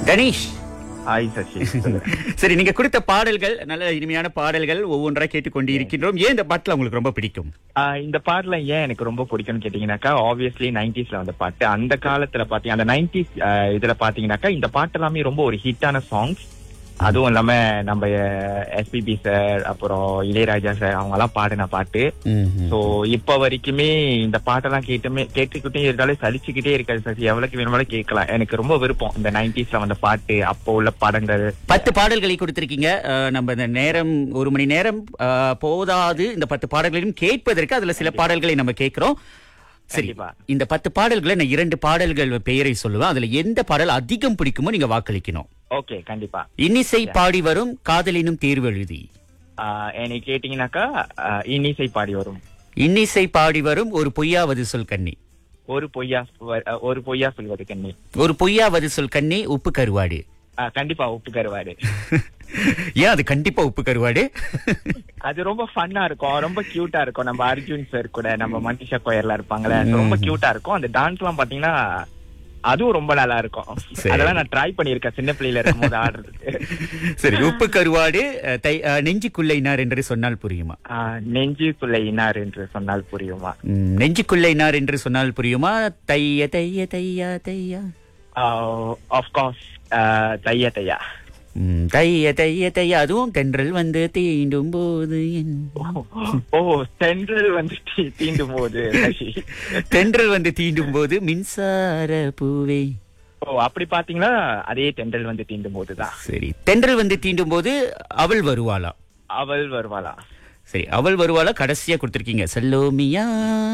Ganesh hi Sasi சரி நீங்க கொடுத்த பாடல்கள் நல்ல இனிமையான பாடல்கள் ஒவ்வொன்றா கேட்டுக்கொண்டு இருக்கின்றோம் ஏன் இந்த பாட்டுல உங்களுக்கு ரொம்ப பிடிக்கும் ஆஹ் இந்த பாட்டுல ஏன் எனக்கு ரொம்ப பிடிக்கும்னு கேட்டீங்கன்னாக்கா ஆப்வியஸ்லி நைன்டிஸ்ல வந்த பாட்டு அந்த காலத்துல பாத்தீங்க அந்த நைன்டிஸ் இதுல பாத்தீங்கன்னாக்கா இந்த பாட்டு எல்லாமே ரொம்ப ஒரு ஹிட்டான சாங்ஸ் அதுவும் இல்லாம நம்ம எஸ்பிபி சார் அப்புறம் இளையராஜா சார் அவங்க எல்லாம் பாடின பாட்டு சோ இப்ப வரைக்குமே இந்த பாட்டெல்லாம் கேட்டுமே கேட்டுக்கிட்டே இருந்தாலே சலிச்சுக்கிட்டே இருக்காது சசி எவ்வளவுக்கு வேணுமாலும் கேட்கலாம் எனக்கு ரொம்ப விருப்பம் இந்த நைன்டிஸ்ல வந்த பாட்டு அப்போ உள்ள படங்கள் பத்து பாடல்களை கொடுத்திருக்கீங்க அஹ், நம்ம இந்த நேரம் ஒரு மணி நேரம் அஹ், போதாது இந்த பத்து பாடல்களையும் கேட்பதற்கு அதுல சில பாடல்களை நம்ம கேட்கிறோம் சரி கண்டிப்பா. இந்த பத்து பாடல்களை நான் இரண்டு பாடல்கள் பெயரை சொல்லுவேன் அதுல எந்த பாடல் அதிகம் பிடிக்குமோ நீங்க வாக்களிக்கணும் ஓகே கண்டிப்பா இன்னிசை பாடி வரும் காதலினும் தேர்வு எழுதி ஆஹ் என்னை கேட்டீங்கன்னாக்கா ஆஹ் இன்னிசை பாடி வரும் இன்னிசை பாடி வரும் ஒரு பொய்யாவது சொல் கண்ணி ஒரு பொய்யா வ- ஒரு பொய்யா சொல்வது கண்ணி ஒரு பொய்யாவது சொல் கண்ணி உப்பு கருவாடு ஆஹ் கண்டிப்பா ஒப்பு கருவாடு ஏன் அது கண்டிப்பா உப்பு கருவாடு அது ரொம்ப ஃபன்னா இருக்கும் ரொம்ப கியூட்டா இருக்கும் நம்ம அர்ஜுன் சார் கூட நம்ம மனிஷா கோயர்ல இருப்பாங்களே அது ரொம்ப கியூட்டா இருக்கும் அந்த டான்ஸ் எல்லாம் பாத்தீங்கன்னா அதுவும் ரொம்ப நல்லா இருக்கும் சரி. அதெல்லாம் நான் ட்ரை பண்ணிருக்கேன் சின்ன பிள்ளையில இருக்கும்போது ஆடுறதுக்கு சரி உப்பு கருவாடு அஹ், தை- அஹ், நெஞ்சுக்குள்ளே இன்னார் என்று சொன்னால் புரியுமா ஆஹ் நெஞ்சுக்குள்ள இன்னார் என்று சொன்னால் புரியுமா ம், நெஞ்சுக்குள்ளே இன்னார் என்று சொன்னால் புரியுமா தைய தைய தையா தையா ஆஃப்கோர்ஸ் தையா தையா ம், தைய தைய தையா அதுவும் தென்றல் வந்து தீண்டும் போது என் ஓ சென்ட்ரல் வந்து தீ- தீண்டும் போது சசி தென்றல் வந்து தீண்டும் போது மின்சார பூவே ஓ அப்படி பாத்தீங்கன்னா அதே தென்றல் வந்து தீண்டும் போதுதான் சரி தென்றல் வந்து தீண்டும் போது அவள் வருவாளா அவள் வருவாளா சரி அவள் வருவாளா கடைசியா கொடுத்திருக்கீங்க செல்லோமியா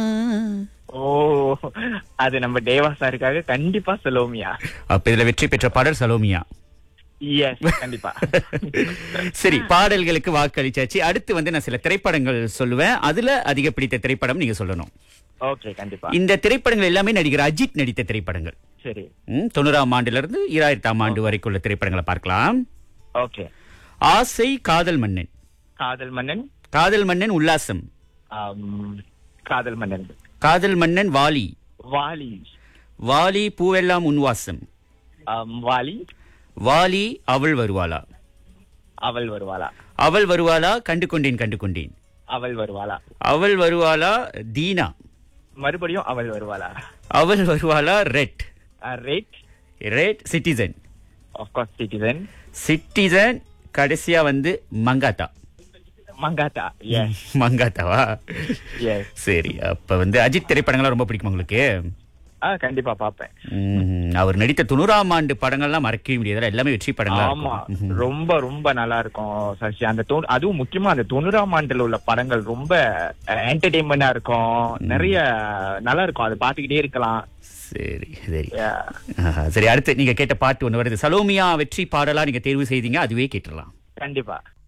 ஓ அது நம்ம தேவா சாருக்காக கண்டிப்பா செலோமியா அப்ப இதுல வெற்றி பெற்ற பாடல் சலோமியா எஸ் கண்டிப்பா சரி பாடல்களுக்கு வாக்களிச்சாச்சு அடுத்து வந்து நான் சில திரைப்படங்கள் சொல்லுவேன் அதுல அதிக பிடித்த திரைப்படம் நீங்க சொல்லணும் ஓகே கண்டிப்பா இந்த திரைப்படங்கள் எல்லாமே நடிகர் அஜித் நடித்த திரைப்படங்கள் சரி ம், தொண்ணூறாம் ஆண்டுல இருந்து ஈராயிரத்தாம் ஆண்டு வரைக்கும் உள்ள திரைப்படங்களை பார்க்கலாம் ஓகே ஆசை காதல் மன்னன் காதல் மன்னன் காதல் மன்னன் உல்லாசம் ஆம், காதல் மன்னன் காதல் மன்னன் வாலி வாலி வாலி பூவெல்லாம் உன்வாசம் ஆம், வாலி வாலி அவள் வருவாளா அவள் வருவாளா அவள் வருவாளா கண்டு கொண்டேன் கண்டு கொண்டேன் அவள் வருவாளா அவள் வருவாளா தீனா மறுபடியும் அவள் வருவாளா அவள் வருவாளா red rate red citizen of course citizen citizen கடைசியா வந்து மங்காத்தா மங்காத்தா எஸ் மங்காத்தாவா எஸ் சரி அப்ப வந்து அஜித் திரைப்படங்கள்லாம் ரொம்ப பிடிக்கும் உங்களுக்கு ஆ கண்டிப்பா பாப்பேன் ம்ஹும். அவர் நடித்த தொண்ணூறாம் ஆண்டு படங்கள்லாம் மறக்கவே முடியாது எல்லாமே வெற்றி படங்களா ஆமா இருக்கும் ரொம்ப ரொம்ப நல்லா இருக்கும் சசி அந்த தொ- அதுவும் முக்கியமா அந்த தொண்ணூறாம் ஆண்டுல உள்ள படங்கள் ரொம்ப என்டர்டெயின்மெண்டா இருக்கும் நிறைய நல்லா இருக்கும் அதை பாத்துக்கிட்டே இருக்கலாம் சரி சரி Yeah. ஆஹா, சரி அடுத்து நீங்க கேட்ட பாட்டு ஒண்ணு வருது சலோமியா வெற்றி பாடலா நீங்க தேர்வு செய்தீங்க அதுவே கேட்டுடலாம் கண்டிப்பா